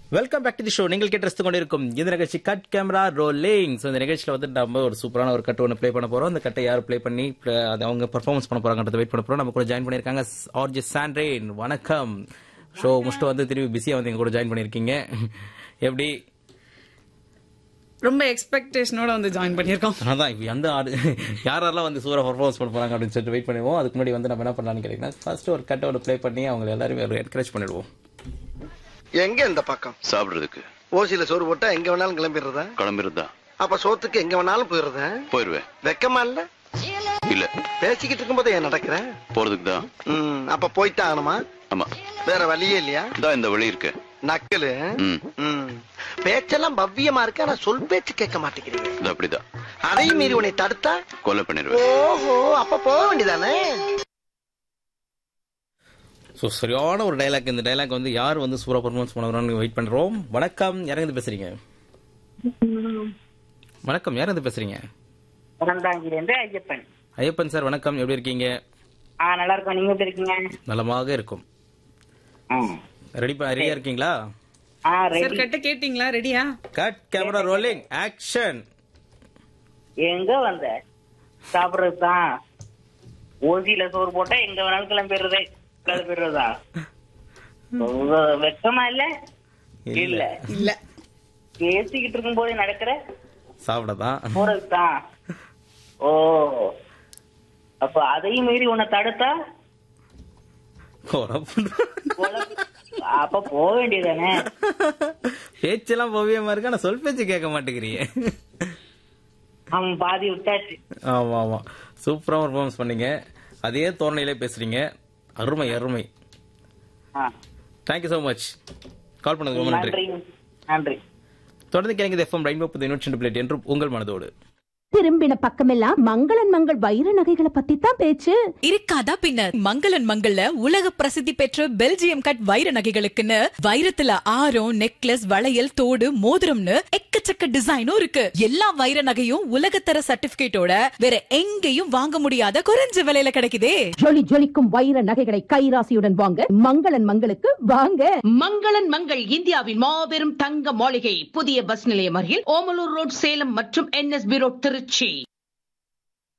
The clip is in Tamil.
Welcome back to the show நீங்கள் கேட்டு ரசித்துக் கொண்டிருக்கும் இந்த நிகழ்ச்சி கட் கேமரா ரோலிங் ஸோ இந்த நிகழ்ச்சியில் வந்து நம்ம ஒரு சூப்பரான ஒரு கட் ஒன்று ப்ளே பண்ண போறோம் அந்த கட்டை யார் ப்ளே பண்ணி pl- அது அவங்க பெர்ஃபார்மன்ஸ் பண்ண போறாங்கன்றத வெயிட் பண்ண போறோம் நம்ம கூட ஜாயின் பண்ணியிருக்காங்க ஆர்ஜி சாண்ட்ரேன் வணக்கம் ஷோ முடிச்சுட்டு வந்து திரும்பி பிஸியாக வந்து எங்க கூட ஜாயின் பண்ணியிருக்கீங்க எப்படி ரொம்ப எக்ஸ்பெக்டேஷனோட வந்து ஜாயின் பண்ணியிருக்கோம் அதான் இப்போ எந்த ஆடு யார் யாரெல்லாம் வந்து சூப்பராக பர்ஃபார்மன்ஸ் பண்ண போறாங்க அப்படின்னு சொல்லிட்டு வெயிட் பண்ணுவோம் அதுக்கு முன்னாடி வந்து நம்ம என்ன பண்ணலாம்னு கேட்டீங்கன்னா ஃபர்ஸ்ட் ஒரு கட்டை ஒன்று ப்ளே பண்ணி அவங்க எல்லாருமே ஒரு என்கரேஜ் பண்ணிடுவோம் எங்க இந்த பக்கம் சாப்பிடுறதுக்கு ஓசியில சோறு போட்டா எங்க வேணாலும் கிளம்பிடுறதா கிளம்பிருந்தா அப்ப சோத்துக்கு எங்க வேணாலும் போயிடுறதா போயிருவேன் வெக்கமா இல்ல இல்ல பேசிக்கிட்டு இருக்கும்போது ஏன் நடக்கிற போறதுக்கு தான் ம், அப்ப போயிட்டு ஆகணுமா ஆமா வேற வழியே இல்லையா இதான் இந்த வழி இருக்கு நக்கலு ம் ம். பேச்செல்லாம் பவ்யமா இருக்கு ஆனா சொல் பேச்சு கேட்க மாட்டேங்கிறீங்க இது அப்படிதான் அதையும் மீறி உன்னை தடுத்தா கொலை பண்ணிடுவேன் ஓஹோ அப்ப போக வேண்டியதானே ஸோ சரியான ஒரு டைலாக் இந்த டைலாக் வந்து யார் வந்து சூப்பராக பர்ஃபார்மன்ஸ் பண்ணுறான்னு வெயிட் பண்ணுறோம் வணக்கம் யார் இருந்து பேசுறீங்க வணக்கம் யார் இருந்து பேசுறீங்க பிறந்தாங்கிலிருந்து ஐயப்பன் ஐயப்பன் சார் வணக்கம் எப்படி இருக்கீங்க ஆ நல்லா இருக்கோம் நீங்க எப்படி இருக்கீங்க நலமாக இருக்கும் ம். ரெடி ரெடியா இருக்கீங்களா ஆ சார் ரெடி கட்ட கேட்டிங்களா ரெடியா கட் கேமரா ரோலிங் ஆக்ஷன் எங்க வந்த சாப்பிடுறது தான் ஓசியில சோறு போட்டா எங்க வேணாலும் கிளம்பிடுறதே கிளம்பிடுறதா ரொம்ப வெக்கமா இல்ல இல்ல இல்ல பேசிக்கிட்டு இருக்கும் போது நடக்கிற சாப்பிட தான் போறது தான் ஓ அப்ப அதையும் மீறி உன்னை தடுத்தா கொலை- அப்ப போக வேண்டியதானே பேச்செல்லாம் பவ்யமா இருக்கு ஆனா சொல் பேச்சு கேட்க மாட்டேங்கிறீங்க அவன் பாதி விட்டாச்சு ஆமா ஆமா சூப்பரா பர்ஃபார்மன்ஸ் பண்ணீங்க அதே தோரணையிலே பேசுறீங்க அருமை அருமை ஆ. தேங்க்யூ so மச் கால் பண்ணதுக்கு ரொம்ப நன்றி நன்றி நன்றி தொடர்ந்து கேளுங்க எஃப்எம் ரெயின்போ புது நூற்றி பிளேட் என்று உங்கள் மனதோடு திரும்பின பக்கமெல்லாம் மங்களன் மங்கள் வைர நகைகளை பத்தி தான் பேச்சு இருக்காதா பின்ன மங்களன் மங்கள்ல உலக பிரசித்தி பெற்ற பெல்ஜியம் கட் வைர நகைகளுக்குன்னு வைரத்துல ஆரம் நெக்லஸ் வளையல் தோடு மோதிரம்னு எக்கச்சக்க டிசைனும் இருக்கு எல்லா வைர நகையும் உலகத்தர சர்டிபிகேட்டோட வேற எங்கேயும் வாங்க முடியாத குறைஞ்ச விலையில கிடைக்குதே ஜொலி ஜொலிக்கும் வைர நகைகளை கைராசியுடன் வாங்க மங்களன் மங்களுக்கு வாங்க மங்களன் மங்கள் இந்தியாவின் மாபெரும் தங்க மாளிகை புதிய பஸ் நிலையம் அருகில் ஓமலூர் ரோட் சேலம் மற்றும் என்எஸ்பி ரோட் திருச்சி